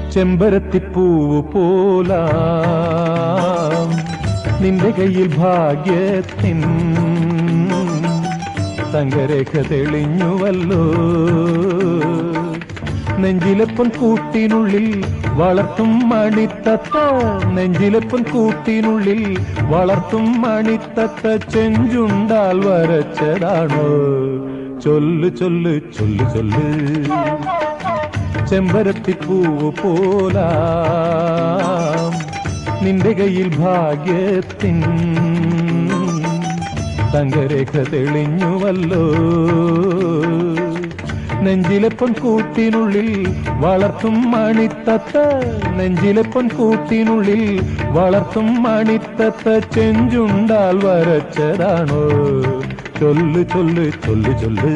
ചെമ്പരത്തിപ്പൂവ് പോലാം നിന്റെ കയ്യിൽ ഭാഗ്യത്തിൻ തങ്കരേഖ തെളിഞ്ഞുവല്ലോ നെഞ്ചിലപ്പൻ കൂട്ടിനുള്ളിൽ വളർത്തും മണിത്തത്ത നെഞ്ചിലപ്പൻ കൂട്ടിനുള്ളിൽ വളർത്തും മണിത്തത്ത ചെഞ്ചുണ്ടാൽ വരച്ചതാണോ ചൊല്ല് ചൊല്ല് ചൊല്ല് ചൊല്ല് ചെമ്പരത്തിപ്പൂവ് പോലാം നിന്റെ കയ്യിൽ ഭാഗ്യത്തിൻ തങ്കരേഖ തെളിഞ്ഞുവല്ലോ നെഞ്ചിലെപ്പൻ കൂട്ടിനുള്ളിൽ വളർത്തും മണിത്തത്ത നെഞ്ചിലെപ്പൻ കൂട്ടിനുള്ളിൽ വളർത്തും മണിത്തത്ത ചെഞ്ചുണ്ടാൽ വരച്ചതാണോ ചൊല്ല് ചൊല്ല് ചൊല്ല് ചൊല്ല്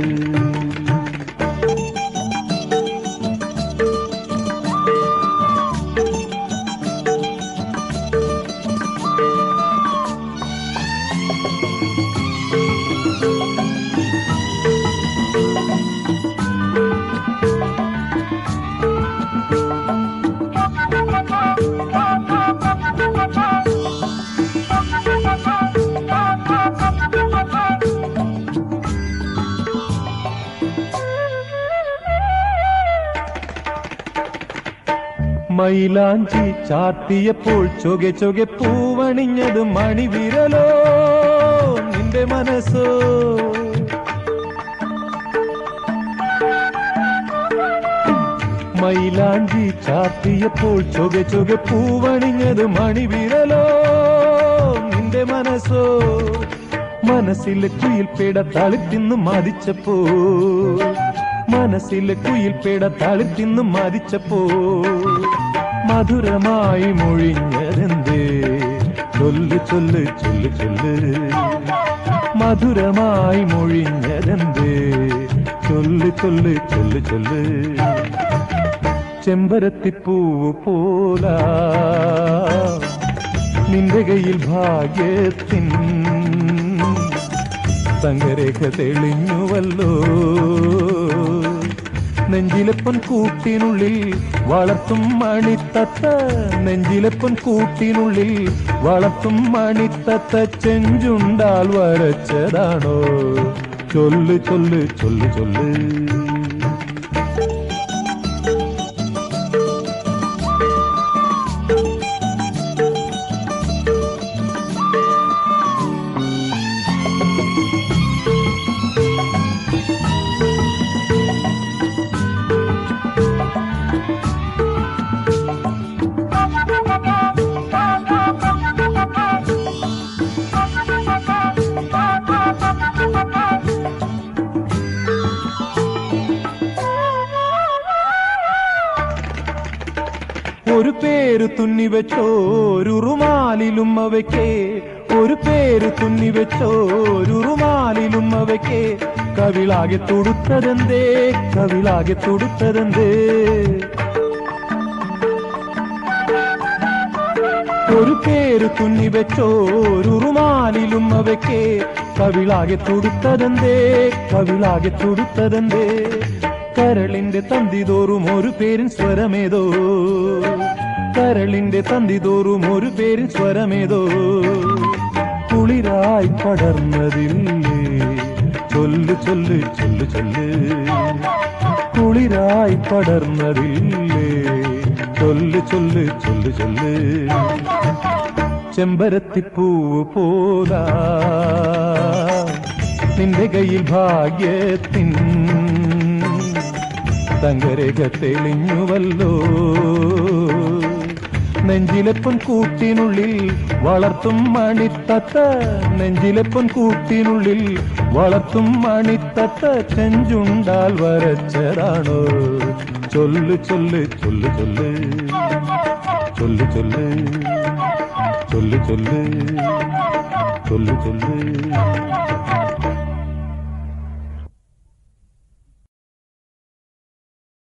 മൈലാഞ്ചി ചാർത്തിയപ്പോൾ ചൊകെ ചൊകെ പൂവണിഞ്ഞത് മണിവിരലോ നിന്റെ മനസ്സോ മൈലാഞ്ചി ചാർത്തിയപ്പോൾ ചൊകെ ചൊകെ പൂവണിഞ്ഞത് മണിവിരലോ നിന്റെ മനസ്സോ മനസ്സിലെ കുയിൽ പേട തളിത്തിന്ന് മതിച്ചപ്പോ മനസ്സിലെ കുയിൽ പേട തളിത്തിന്ന് മതിച്ചപ്പോ മധുരമായി മൊഴിഞ്ഞതെന്തേ ചൊല്ല് ചൊല്ല് ചൊല്ല് ചൊല്ല് മധുരമായി മൊഴിഞ്ഞതെന്തേ ചൊല്ല് ചൊല്ല് ചൊല്ല് ചൊല്ല് ചെമ്പരത്തിപ്പൂവ് പോല നിന്റെ കയ്യിൽ ഭാഗ്യത്തിൻ തങ്കരേഖ തെളിഞ്ഞുവല്ലോ നെഞ്ചിലെപ്പൻ കൂട്ടിനുള്ളിൽ വളർത്തും മണിത്തത്ത നെഞ്ചിലെപ്പൻ കൂട്ടിനുള്ളിൽ വളർത്തും മണിത്തത്ത ചെഞ്ചുണ്ടാൽ വരച്ചതാണോ ചൊല്ല് ചൊല്ല് ചൊല്ല് ചൊല്ല് ഒരു പേര് തുന്നി വെച്ചോ ഒരു റുമാലിലും അവയ്ക്ക് ഒരു പേര് തുന്നി വെച്ചോ ഒരു റുമാലിലും അവയ്ക്ക് കവിളാകെ തൊടുത്തതെന്തേ കവിളാകെ തൊടുത്തതെന്തേ ഒരു പേര് തുന്നി വെച്ചോ ഒരു റുമാലിലും അവയ്ക്ക് കവിളാകെ തൊടുത്തതെന്തേ കവിളാകെ തൊടുത്തതെന്തേ കരളിന്റെ തന്തി തോറും ഒരു പേരിൻ സ്വരമേതോ കരളിന്റെ തന്തി തോറും ഒരു പേരിൻ സ്വരമേതോ കുളിരായി പടർന്നതില്ലേ ചൊല്ല് ചൊല്ല് ചൊല്ല് ചൊല്ല് കുളിരായി പടർന്നതില്ലേ ചൊല്ല് ചൊല്ല് ചൊല്ല് ചൊല്ല് ചെമ്പരത്തിപ്പൂവ് പോലാ നിന്റെ കയ്യിൽ ഭാഗ്യത്തിൻ തങ്കരേഖ തെളിഞ്ഞുവല്ലോ നെഞ്ചിലെപ്പൻ കൂട്ടിനുള്ളിൽ വളർത്തും മണിത്തത്ത നെഞ്ചിലെപ്പൻ കൂട്ടിനുള്ളിൽ വളർത്തും മണിത്തത്ത ചെഞ്ചുണ്ടാൽ വരച്ചതാണോ ചൊല്ല് ചൊല്ല് ചൊല്ല് ചൊല്ല് ചൊല്ല് ചൊല്ല് ചൊല്ല് ചൊല്ല് ചൊല്ല് ചൊല്ല്